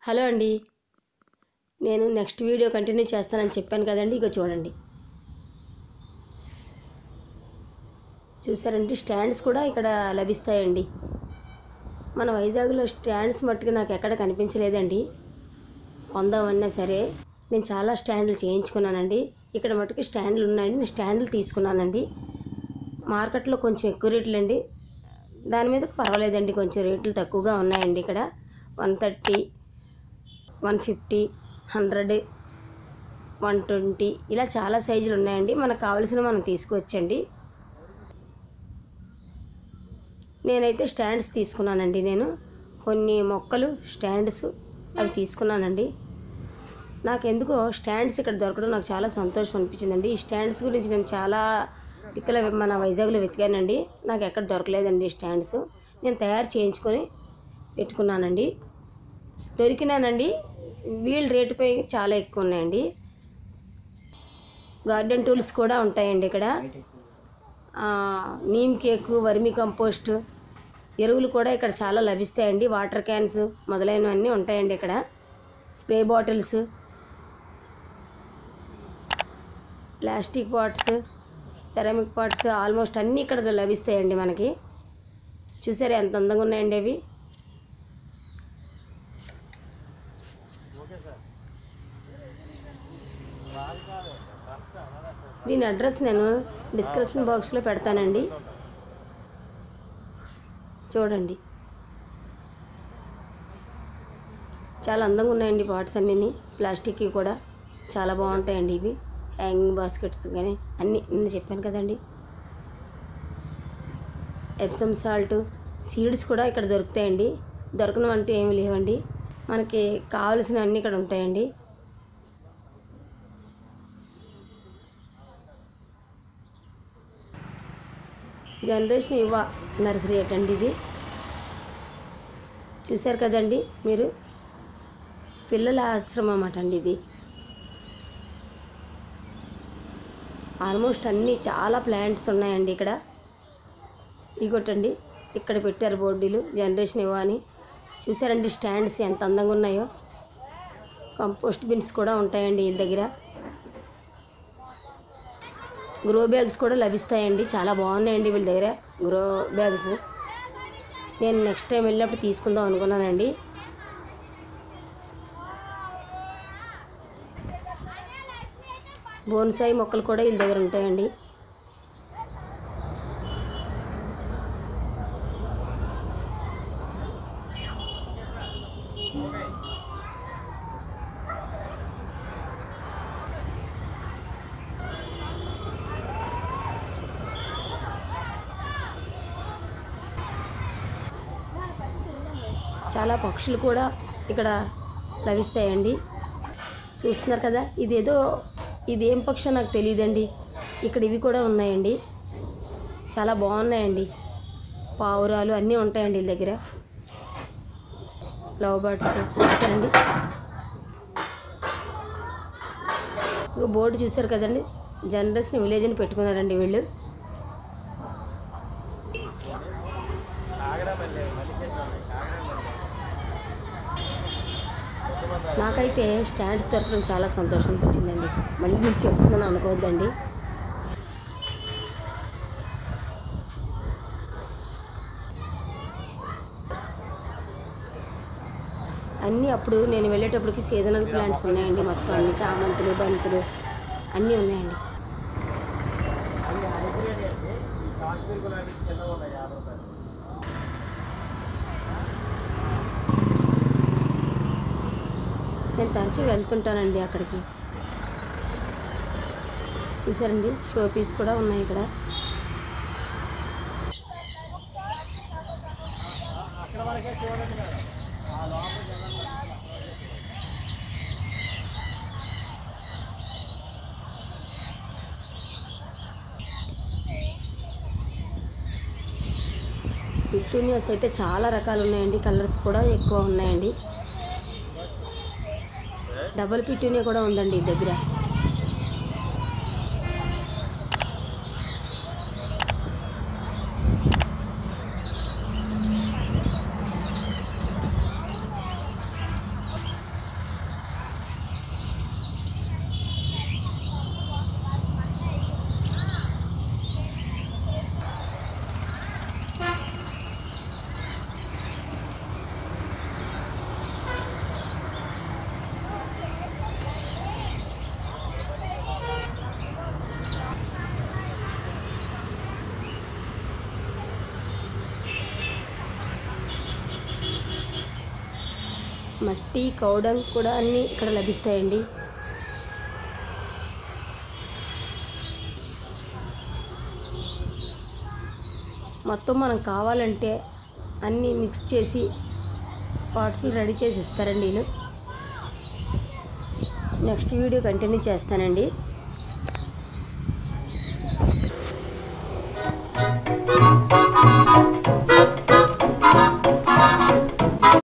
hello అండి నేను next video continue చేస్తానని చెప్పాను కదండి ఇక చూడండి చూసారండి స్టాండ్స్ కూడా ఇక్కడ లభిస్తాయండి మన వైజాగ్లో స్టాండ్స్ మట్టుకు నాకు ఎక్కడ కనిపించలేదండి కొందామన్నా సరే నేను చాలా స్టాండ్లు చేయించుకున్నానండి ఇక్కడ మట్టుకు స్టాండ్లు ఉన్నాయండి నేను స్టాండ్లు తీసుకున్నానండి మార్కెట్లో కొంచెం ఎక్కువ రేట్లు అండి దాని మీద పర్వాలేదండి కొంచెం రేట్లు తక్కువగా ఉన్నాయండి ఇక్కడ one thirty one fifty hundred one twenty ఇలా చాలా సైజులు ఉన్నాయండి మనకు కావాల్సిన మనం తీసుకోవచ్చండి నేనైతే స్టాండ్స్ తీసుకున్నానండి నేను కొన్ని మొక్కలు స్టాండ్స్ అవి తీసుకున్నానండి నాకు ఎందుకో స్టాండ్స్ ఇక్కడ దొరకడం నాకు చాలా సంతోషం అనిపించిందండి ఈ స్టాండ్స్ గురించి నేను చాలా ఇక్కడ మన వైజాగ్లో వెతికానండి నాకు ఎక్కడ దొరకలేదండి ఈ స్టాండ్స్ నేను తయారు చేయించుకొని పెట్టుకున్నానండి దొరికినానండి వీల్ రేటుపై చాలా ఎక్కువ ఉన్నాయండి గార్డెన్ టూల్స్ కూడా ఉంటాయండి ఇక్కడ ఆ, నీమ్ కేకు వర్మి కంపోస్ట్ ఎరువులు కూడా ఇక్కడ చాలా లభిస్తాయండి వాటర్ క్యాన్స్ మొదలైనవన్నీ ఉంటాయండి ఇక్కడ spray bottles plastic pots ceramic pots almost అన్నీ ఇక్కడ లభిస్తాయండి మనకి చూసారా ఎంత అందంగా ఉన్నాయండి అవి దీని అడ్రస్ నేను డిస్క్రిప్షన్ బాక్స్లో పెడతానండి చూడండి చాలా అందంగా ఉన్నాయండి పాట్స్ అన్నీ ప్లాస్టిక్వి కూడా చాలా బాగుంటాయండి ఇవి హ్యాంగింగ్ బాస్కెట్స్ కానీ అన్నీ నేను చెప్పాను కదండి ఎప్సమ్ సాల్ట్ సీడ్స్ కూడా ఇక్కడ దొరుకుతాయండి దొరకను అంటే ఏమి లేవండి మనకి కావలసిన అన్నీ ఇక్కడ ఉంటాయండి జనరేషన్ యువ నర్సరీ అటండి ఇది చూశారు కదండి మీరు పిల్లల ఆశ్రమం అటండి ఇది ఆల్మోస్ట్ అన్నీ చాలా ప్లాంట్స్ ఉన్నాయండి ఇక్కడ ఇగోటండి ఇక్కడ పెట్టారు బోర్డులు జనరేషన్ యువ అని చూసారండి స్టాండ్స్ ఎంత అందంగా ఉన్నాయో కంపోస్ట్ బిన్స్ కూడా ఉంటాయండి వీళ్ళ దగ్గర గ్రో బ్యాగ్స్ కూడా లభిస్తాయండి చాలా బాగున్నాయండి వీళ్ళ దగ్గర గ్రో బ్యాగ్స్ నేను నెక్స్ట్ టైం వెళ్ళినప్పుడు తీసుకుందాం అనుకున్నానండి బోన్సాయి మొక్కలు కూడా వీళ్ళ దగ్గర ఉంటాయండి చాలా పక్షులు కూడా ఇక్కడ లభిస్తాయండి చూస్తున్నారు కదా ఇదేదో ఇది ఏం పక్షి నాకు తెలియదండి ఇక్కడ ఇవి కూడా ఉన్నాయండి చాలా బాగున్నాయండి పావురాలు అన్నీ ఉంటాయండి వీళ్ళ దగ్గర లవ్ బర్డ్స్ చూసారండి ఇక బోర్డు చూసారు కదండి జనరేషన్ విలేజ్ అని పెట్టుకున్నారండి వీళ్ళు నాకైతే స్టాండ్స్ దొరకడం చాలా సంతోషం అనిపించిందండి మళ్ళీ మీకు చెప్తున్నాను అనుకోవద్దండి అన్నీ అప్పుడు నేను వెళ్ళేటప్పటికి సీజనల్ ప్లాంట్స్ ఉన్నాయండి మొత్తం అన్ని చామంతులు బంతులు అన్నీ ఉన్నాయండి నేను తరచూ వెళ్తుంటానండి అక్కడికి చూసారండి షో పీస్ కూడా ఉన్నాయి ఇక్కడ పిట్టూనియాస్ అయితే చాలా రకాలు ఉన్నాయండి కలర్స్ కూడా ఎక్కువ ఉన్నాయండి డబల్ పిట్టూనియా కూడా ఉందండి ఈ దగ్గర మట్టి కౌడం కూడా అన్నీ ఇక్కడ లభిస్తాయండి మొత్తం మనం కావాలంటే అన్నీ మిక్స్ చేసి పార్ట్స్ రెడీ చేసి ఇస్తారండి వీళ్ళు నెక్స్ట్ వీడియో కంటిన్యూ చేస్తానండి